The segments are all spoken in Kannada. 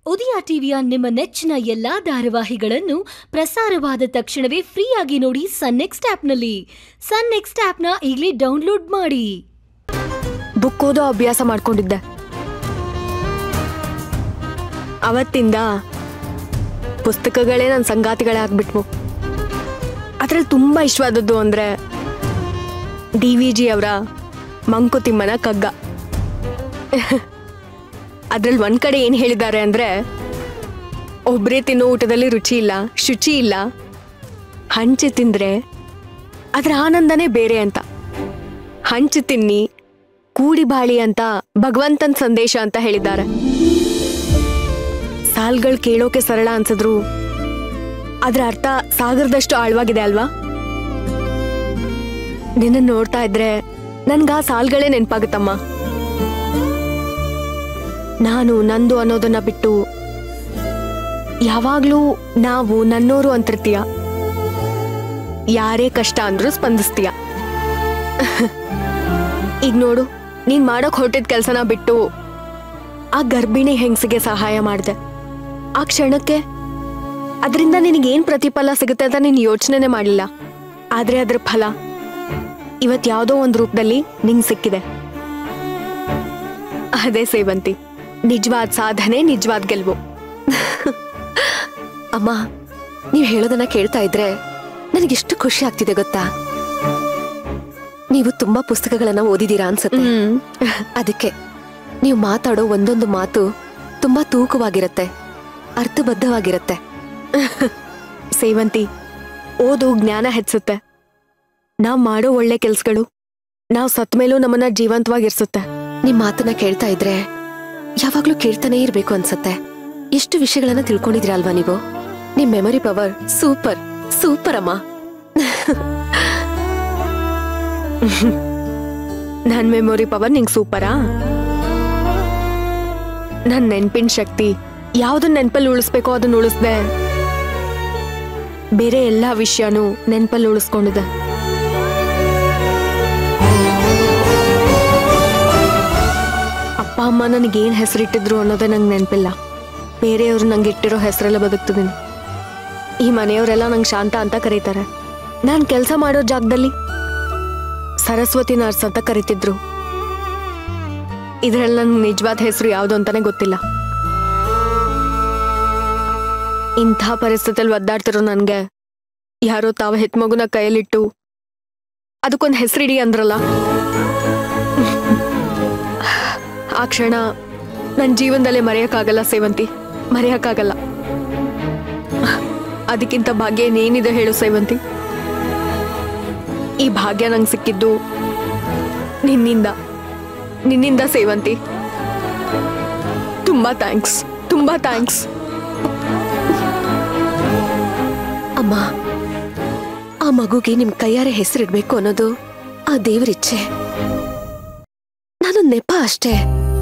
ಉದಯ ಟಿವಿಯ ನಿಮ್ಮ ನೆಚ್ಚಿನ ಎಲ್ಲಾ ಧಾರಾವಾಹಿಗಳನ್ನು ಪ್ರಸಾರವಾದ ತಕ್ಷಣವೇ ಫ್ರೀಯಾಗಿ ನೋಡಿ ಸನ್ ನೆಕ್ಸ್ಟ್ ಆಪ್ನಲ್ಲಿ ಸನ್ ನೆಕ್ಸ್ಟ್ ಆಪ್ನ ಈಗಲೇ ಡೌನ್ಲೋಡ್ ಮಾಡಿ ಬುಕ್ ಓದೋ ಅಭ್ಯಾಸ ಮಾಡ್ಕೊಂಡಿದ್ದೆ ಅವತ್ತಿಂದ ಪುಸ್ತಕಗಳೇ ನನ್ನ ಸಂಗಾತಿಗಳೇ ಆಗ್ಬಿಟ್ವು ಅದ್ರಲ್ಲಿ ತುಂಬ ಇಷ್ಟವಾದದ್ದು ಅಂದರೆ ಡಿ ವಿ ಜಿ ಅವರ ಮಂಕುತಿಮ್ಮನ ಕಗ್ಗ ಅದ್ರಲ್ಲಿ ಒಂದ್ ಕಡೆ ಏನು ಹೇಳಿದ್ದಾರೆ ಅಂದರೆ ಒಬ್ಬರೇ ತಿನ್ನೋ ಊಟದಲ್ಲಿ ರುಚಿ ಇಲ್ಲ ಶುಚಿ ಇಲ್ಲ ಹಂಚಿ ತಿಂದರೆ ಅದರ ಆನಂದನೇ ಬೇರೆ ಅಂತ ಹಂಚು ತಿನ್ನಿ ಕೂಡಿ ಬಾಳಿ ಅಂತ ಭಗವಂತನ ಸಂದೇಶ ಅಂತ ಹೇಳಿದ್ದಾರೆ ಸಾಲ್ಗಳು ಕೇಳೋಕೆ ಸರಳ ಅನ್ಸಿದ್ರು ಅದ್ರ ಅರ್ಥ ಸಾಗರದಷ್ಟು ಆಳವಾಗಿದೆ ಅಲ್ವಾ ನಿನ್ನ ನೋಡ್ತಾ ಇದ್ರೆ ನನ್ಗ ಆ ಸಾಲ್ಗಳೇ ನೆನ್ಪಾಗುತ್ತಮ್ಮ ನಾನು ನಂದು ಅನ್ನೋದನ್ನ ಬಿಟ್ಟು ಯಾವಾಗ್ಲೂ ನಾವು ನನ್ನೋರು ಅಂತಿರ್ತೀಯ ಯಾರೇ ಕಷ್ಟ ಅಂದ್ರೂ ಸ್ಪಂದಿಸ್ತೀಯ ಈಗ ನೋಡು ನೀನ್ ಮಾಡಕ್ ಹೊರಟಿದ್ ಕೆಲ್ಸನ ಬಿಟ್ಟು ಆ ಗರ್ಭಿಣಿ ಹೆಂಗಸಿಗೆ ಸಹಾಯ ಮಾಡ್ದೆ ಆ ಕ್ಷಣಕ್ಕೆ ಅದರಿಂದ ನಿನಗೇನ್ ಪ್ರತಿಫಲ ಸಿಗುತ್ತೆ ಅಂತ ನೀನ್ ಯೋಚನೆನೆ ಮಾಡಲಿಲ್ಲ ಆದ್ರೆ ಅದ್ರ ಫಲ ಇವತ್ ಯಾವ್ದೋ ಒಂದ್ ರೂಪದಲ್ಲಿ ನಿಂಗ್ ಸಿಕ್ಕಿದೆ ಅದೇ ಸೇವಂತಿ ನಿಜವಾದ ಸಾಧನೆ ನಿಜವಾದ ಗೆಲ್ವು ಅಮ್ಮ ನೀವು ಹೇಳೋದನ್ನ ಕೇಳ್ತಾ ಇದ್ರೆ ನನಗೆಷ್ಟು ಖುಷಿ ಆಗ್ತಿದೆ ಗೊತ್ತಾ ನೀವು ತುಂಬಾ ಪುಸ್ತಕಗಳನ್ನ ಓದಿದೀರಾ ಅನ್ಸುತ್ತೆ ಹ್ಮ್ ಅದಕ್ಕೆ ನೀವು ಮಾತಾಡೋ ಒಂದೊಂದು ಮಾತು ತುಂಬಾ ತೂಕವಾಗಿರತ್ತೆ ಅರ್ಥಬದ್ಧವಾಗಿರತ್ತೆ ಸೇವಂತಿ ಓದು ಜ್ಞಾನ ಹೆಚ್ಚುತ್ತೆ ನಾವ್ ಮಾಡೋ ಒಳ್ಳೆ ಕೆಲ್ಸಗಳು ನಾವ್ ಸತ್ ಮೇಲೂ ನಮ್ಮನ್ನ ಜೀವಂತವಾಗಿರ್ಸುತ್ತೆ ನಿಮ್ ಮಾತನ್ನ ಕೇಳ್ತಾ ಇದ್ರೆ ಯಾವಾಗ್ಲೂ ಕೇಳ್ತಾನೆ ಇರ್ಬೇಕು ಅನ್ಸತ್ತೆ ಎಷ್ಟು ವಿಷಯಗಳನ್ನ ತಿಳ್ಕೊಂಡಿದ್ರಾ ಅಲ್ವಾ ನೀವು ನಿಮ್ ಮೆಮೊರಿ ಪವರ್ ಸೂಪರ್ ಸೂಪರ್ ಅಮ್ಮ ನನ್ ಮೆಮೊರಿ ಪವರ್ ನಿಂಗ್ ಸೂಪರಾ ನನ್ ನೆನ್ಪಿನ ಶಕ್ತಿ ಯಾವ್ದನ್ನ ನೆನ್ಪಲ್ಲಿ ಉಳಿಸ್ಬೇಕೋ ಅದನ್ನ ಉಳಿಸ್ದೆ ಬೇರೆ ಎಲ್ಲಾ ವಿಷಯನೂ ನೆನ್ಪಲ್ಲಿ ಉಳಿಸ್ಕೊಂಡಿದೆ ಅಪ್ಪ ಅಮ್ಮ ನನಗೇನ್ ಹೆಸರಿಟ್ಟಿದ್ರು ಅನ್ನೋದೇ ನಂಗೆ ನೆನ್ಪಿಲ್ಲ ಬೇರೆಯವ್ರು ನಂಗೆ ಇಟ್ಟಿರೋ ಹೆಸರೆಲ್ಲ ಬದುಕ್ತಿದ್ದೀನಿ ಈ ಮನೆಯವರೆಲ್ಲ ನಂಗೆ ಶಾಂತ ಅಂತ ಕರೀತಾರೆ ನಾನ್ ಕೆಲಸ ಮಾಡೋ ಜಾಗದಲ್ಲಿ ಸರಸ್ವತಿ ನರ್ಸ್ ಅಂತ ಕರಿತಿದ್ರು ಇದ್ರಲ್ಲಿ ನನ್ ನಿಜವಾದ ಹೆಸರು ಯಾವ್ದು ಅಂತಾನೆ ಗೊತ್ತಿಲ್ಲ ಇಂಥ ಪರಿಸ್ಥಿತಿಯಲ್ಲಿ ಒದ್ದಾಡ್ತಿರೋ ನನ್ಗೆ ಯಾರೋ ತಾವ ಹೆತ್ಮಗುನ ಕೈಯಲ್ಲಿಟ್ಟು ಅದಕ್ಕೊಂದು ಹೆಸರಿಡಿ ಅಂದ್ರಲ್ಲ ಆ ಕ್ಷಣ ನನ್ನ ಜೀವನದಲ್ಲೇ ಮರೆಯಕ್ಕಾಗಲ್ಲ ಸೇವಂತಿ ಮರೆಯಕ್ಕಾಗಲ್ಲ ಅದಕ್ಕಿಂತ ಭಾಗ್ಯ ಏನೇನಿದೆ ಹೇಳು ಸೇವಂತಿ ಈ ಭಾಗ್ಯ ನಂಗೆ ಸಿಕ್ಕಿದ್ದು ನಿನ್ನಿಂದ ನಿನ್ನಿಂದ ಸೇವಂತಿ ತುಂಬಾ ಥ್ಯಾಂಕ್ಸ್ ತುಂಬಾ ಥ್ಯಾಂಕ್ಸ್ ಅಮ್ಮ ಆ ಮಗುಗೆ ನಿಮ್ ಕೈಯಾರೆ ಹೆಸರಿಡ್ಬೇಕು ಅನ್ನೋದು ಆ ದೇವರಿಚ್ಛೆ ನಾನು ನೆಪ ಅಷ್ಟೇ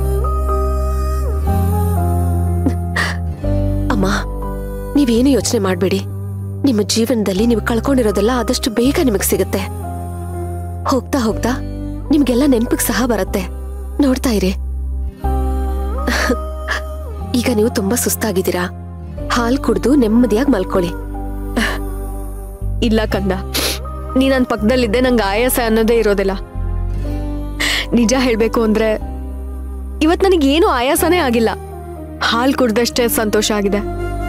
ಅಮ್ಮ ನೀವೇನು ಯೋಚನೆ ಮಾಡ್ಬೇಡಿ ನಿಮ್ಮ ಜೀವನದಲ್ಲಿ ನೀವು ಕಳ್ಕೊಂಡಿರೋದೆಲ್ಲ ಆದಷ್ಟು ಬೇಗ ನಿಮಗೆ ಸಿಗುತ್ತೆ ಹೋಗ್ತಾ ಹೋಗ್ತಾ ನಿಮ್ಗೆಲ್ಲ ನೆನ್ಪಿಗೆ ಸಹ ಬರುತ್ತೆ ನೋಡ್ತಾ ಇರಿ ಈಗ ನೀವು ತುಂಬಾ ಸುಸ್ತಾಗಿದ್ದೀರಾ ಹಾಲ್ ಕುಡ್ದು ನೆಮ್ಮದಿಯಾಗಿ ಮಲ್ಕೊಳ್ಳಿ ಇಲ್ಲ ಕಂದ ನೀ ನನ್ನ ಪಕ್ಕದಲ್ಲಿದ್ದೆ ನಂಗೆ ಆಯಾಸ ಅನ್ನೋದೇ ಇರೋದಿಲ್ಲ ನಿಜ ಹೇಳ್ಬೇಕು ಅಂದ್ರೆ ಇವತ್ ನನಗೇನು ಆಯಾಸನೇ ಆಗಿಲ್ಲ ಹಾಲ್ ಕುಡ್ದಷ್ಟೇ ಸಂತೋಷ ಆಗಿದೆ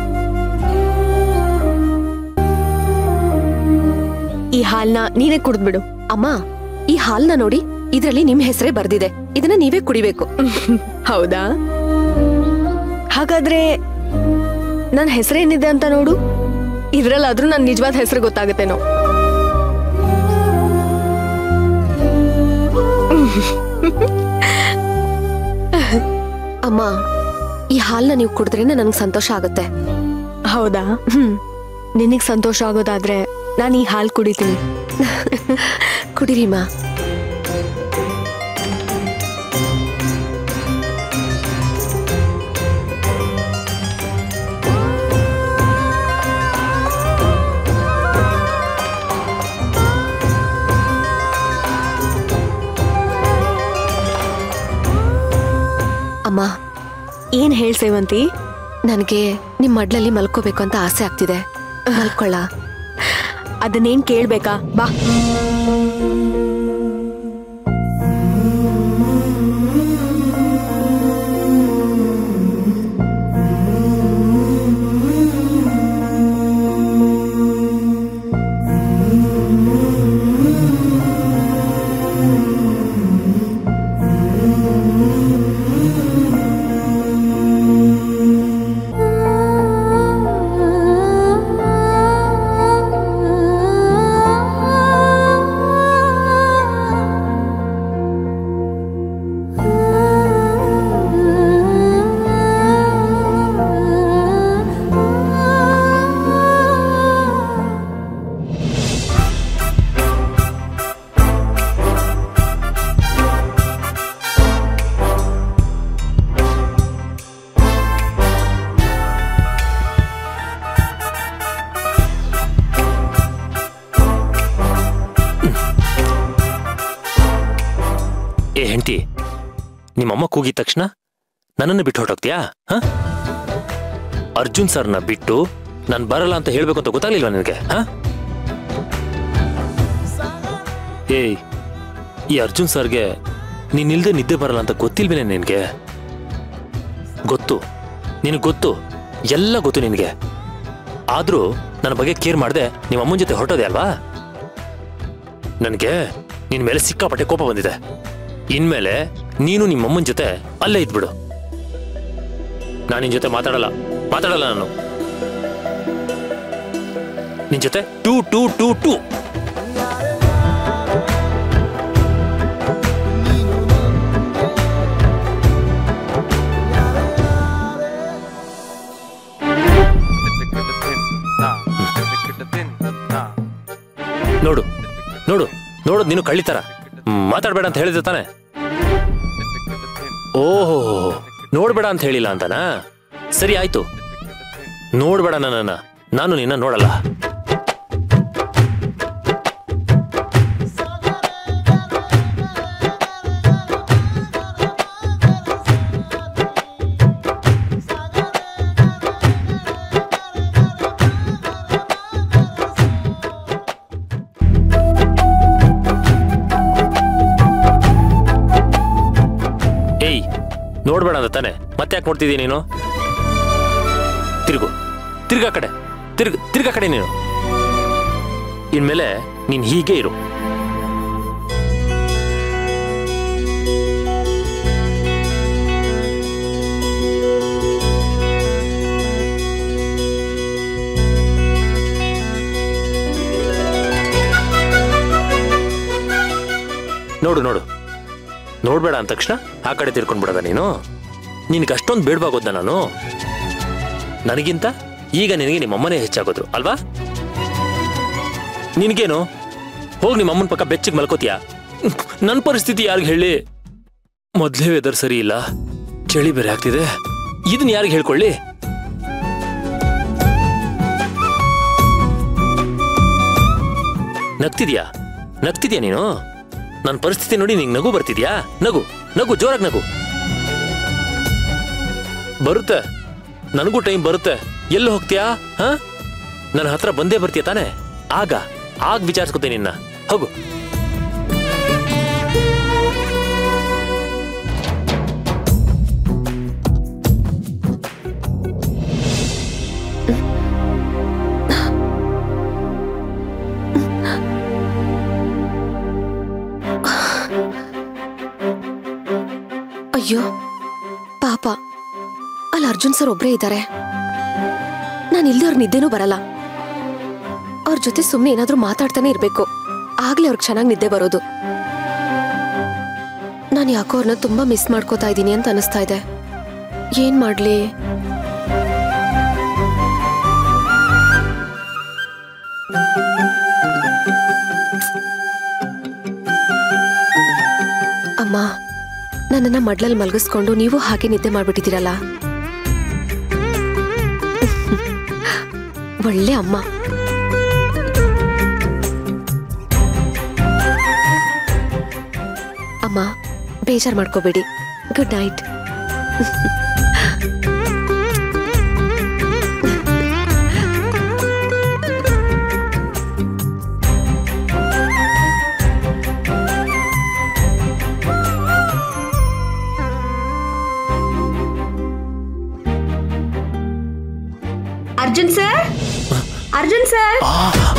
ಈ ಹಾಲ್ನ ನೀನೇ ಕುಡ್ದ್ಬಿಡು ಅಮ್ಮ ಈ ಹಾಲ್ನ ನೋಡಿ ಇದರಲ್ಲಿ ನಿಮ್ ಹೆಸರೇ ಬರ್ದಿದೆ ಇದನ್ನ ನೀವೇ ಕುಡಿಬೇಕು ಹೌದಾ ಹಾಗಾದ್ರೆ ನನ್ನ ಹೆಸರೇನಿದೆ ಅಂತ ನೋಡು ಇದ್ರಲ್ಲಾದ್ರೂ ನನ್ನ ನಿಜವಾದ ಹೆಸರು ಗೊತ್ತಾಗುತ್ತೇನೋ ಅಮ್ಮ ಈ ಹಾಲ್ನ ನೀವು ಕುಡಿದ್ರೆ ನನ್ಗೆ ಸಂತೋಷ ಆಗುತ್ತೆ ಹೌದಾ ಹ್ಮ್ ನಿನಗ್ ಸಂತೋಷ ಆಗೋದಾದ್ರೆ ನಾನು ಈ ಹಾಲು ಕುಡಿತೀನಿ ಕುಡಿರಿಮ್ಮ ಅಮ್ಮ ಏನ್ ಹೇಳ್ ಸೇವಂತಿ ನನಗೆ ನಿಮ್ ಮಡ್ಲಲ್ಲಿ ಮಲ್ಕೋಬೇಕು ಅಂತ ಆಸೆ ಆಗ್ತಿದೆ ಮಲ್ಕೊಳ್ಳ ಅದನ್ನೇನ್ ಕೇಳ್ಬೇಕಾ ಬಾ ಏ ಹೆಂಡತಿ ನಿಮ್ಮಮ್ಮ ಕೂಗಿದ ತಕ್ಷಣ ನನ್ನನ್ನು ಬಿಟ್ಟು ಹೊರಟೋಗ್ತೀಯಾ ಹ ಅರ್ಜುನ್ ಸರ್ನ ಬಿಟ್ಟು ನಾನು ಬರಲ್ಲ ಅಂತ ಹೇಳ್ಬೇಕು ಅಂತ ಗೊತ್ತಾಗ್ಲಿಲ್ವಾ ನಿನಗೆ ಹ ಏಯ್ ಈ ಅರ್ಜುನ್ ಸರ್ಗೆ ನೀನಿಲ್ದೆ ನಿದ್ದೆ ಬರಲ್ಲ ಅಂತ ಗೊತ್ತಿಲ್ವೇನೆ ನಿನಗೆ ಗೊತ್ತು ನಿನಗೆ ಗೊತ್ತು ಎಲ್ಲ ಗೊತ್ತು ನಿನಗೆ ಆದ್ರೂ ನನ್ನ ಬಗ್ಗೆ ಕೇರ್ ಮಾಡದೆ ನಿಮ್ಮ ಅಮ್ಮನ ಜೊತೆ ಹೊರಟೋದೆ ಅಲ್ವಾ ನನಗೆ ನಿನ್ ಮೇಲೆ ಸಿಕ್ಕಾಪಟ್ಟೆ ಕೋಪ ಬಂದಿದೆ ಇನ್ಮೇಲೆ ನೀನು ನಿಮ್ಮ ಅಮ್ಮನ ಜೊತೆ ಅಲ್ಲೇ ಇದ್ಬಿಡು ನಾನು ನಿನ್ ಜೊತೆ ಮಾತಾಡಲ್ಲ ಮಾತಾಡಲ್ಲ ನಾನು ನಿನ್ ಜೊತೆ ಟೂ ಟೂ ಟೂ ಟೂ ನೋಡು ನೋಡು ನೋಡು ನೀನು ಕಳ್ಳಿತರ ಮಾತಾಡ್ಬೇಡ ಅಂತ ಹೇಳಿದ್ರೆ ತಾನೆ ಓಹೋ ನೋಡ್ಬೇಡ ಅಂತ ಹೇಳಿಲ್ಲ ಅಂತನಾ ಸರಿ ಆಯ್ತು ನೋಡ್ಬೇಡ ನನ್ನನ್ನ ನಾನು ನಿನ್ನ ನೋಡಲ್ಲ ಏಯ್ ನೋಡ್ಬೇಡ ಅಂತ ತಾನೆ ಮತ್ತೆ ಯಾಕೆ ನೋಡ್ತಿದ್ದೀಯ ನೀನು ತಿರುಗು ತಿರ್ಗಾ ಕಡೆ ತಿರ್ಗ ತಿರ್ಗಾ ಕಡೆ ನೀನು ಇನ್ಮೇಲೆ ನೀನ್ ಹೀಗೆ ಇರು ನೋಡು ನೋಡು ನೋಡ್ಬೇಡ ಅಂದ ತಕ್ಷಣ ಆ ಕಡೆ ತಿರ್ಕೊಂಡ್ ಬಿಡದ ನೀನು ನಿನಗೆ ಅಷ್ಟೊಂದು ಬೇಡವಾಗೋದ್ನ ನಾನು ನನಗಿಂತ ಈಗ ನಿನಗೆ ನಿಮ್ಮ ಅಮ್ಮನೇ ಹೆಚ್ಚಾಗೋದ್ರು ಅಲ್ವಾ ನಿನಗೇನು ಹೋಗಿ ನಿಮ್ಮ ಅಮ್ಮನ ಪಕ್ಕ ಬೆಚ್ಚಿಗೆ ಮಲ್ಕೋತೀಯ ನನ್ನ ಪರಿಸ್ಥಿತಿ ಯಾರಿಗೆ ಹೇಳಿ ಮೊದಲೇ ವೆದರ್ ಸರಿ ಇಲ್ಲ ಚಳಿ ಬೇರೆ ಆಗ್ತಿದೆ ಇದನ್ನ ಯಾರಿಗೆ ಹೇಳ್ಕೊಳ್ಳಿ ನಗ್ತಿದ್ಯಾ ನಗ್ತಿದ್ಯಾ ನೀನು ನನ್ನ ಪರಿಸ್ಥಿತಿ ನೋಡಿ ನಿಂಗೆ ನಗು ಬರ್ತಿದ್ಯಾ ನಗು ನಗು ಜೋರಾಗಿ ನಗು ಬರುತ್ತೆ ನನಗೂ ಟೈಮ್ ಬರುತ್ತೆ ಎಲ್ಲಿ ಹೋಗ್ತೀಯಾ ಹಾ ನನ್ನ ಹತ್ರ ಬಂದೇ ಬರ್ತೀಯ ತಾನೆ ಆಗ ಆಗ ವಿಚಾರಿಸ್ಕೊತೀನಿ ನಿನ್ನ ಹೋಗು ಅಯ್ಯೋ ಪಾಪ ಅಲ್ಲಿ ಅರ್ಜುನ್ ಸರ್ ಒಬ್ರೇ ಇದ್ದಾರೆ ನಾನು ಇಲ್ಲದೆ ಅವ್ರ ನಿದ್ದೆನೂ ಬರಲ್ಲ ಅವ್ರ ಜೊತೆ ಸುಮ್ಮನೆ ಏನಾದ್ರೂ ಮಾತಾಡ್ತಾನೆ ಇರ್ಬೇಕು ಆಗ್ಲೇ ಅವ್ರಿಗೆ ಚೆನ್ನಾಗಿ ನಿದ್ದೆ ಬರೋದು ನಾನು ಯಾಕೋ ಅವ್ರನ್ನ ತುಂಬಾ ಮಿಸ್ ಮಾಡ್ಕೋತಾ ಇದ್ದೀನಿ ಅಂತ ಅನಿಸ್ತಾ ಇದೆ ಏನ್ ಮಾಡ್ಲಿ ಅಮ್ಮ ನನ್ನನ್ನ ಮಡ್ಲಲ್ಲಿ ಮಲಗಿಸ್ಕೊಂಡು ನೀವು ಹಾಗೆ ನಿದ್ದೆ ಮಾಡ್ಬಿಟ್ಟಿದ್ದೀರಲ್ಲ ಒಳ್ಳೆ ಅಮ್ಮ ಅಮ್ಮ ಬೇಜಾರ್ ಮಾಡ್ಕೋಬೇಡಿ good night Arjun sir Arjun sir ಆ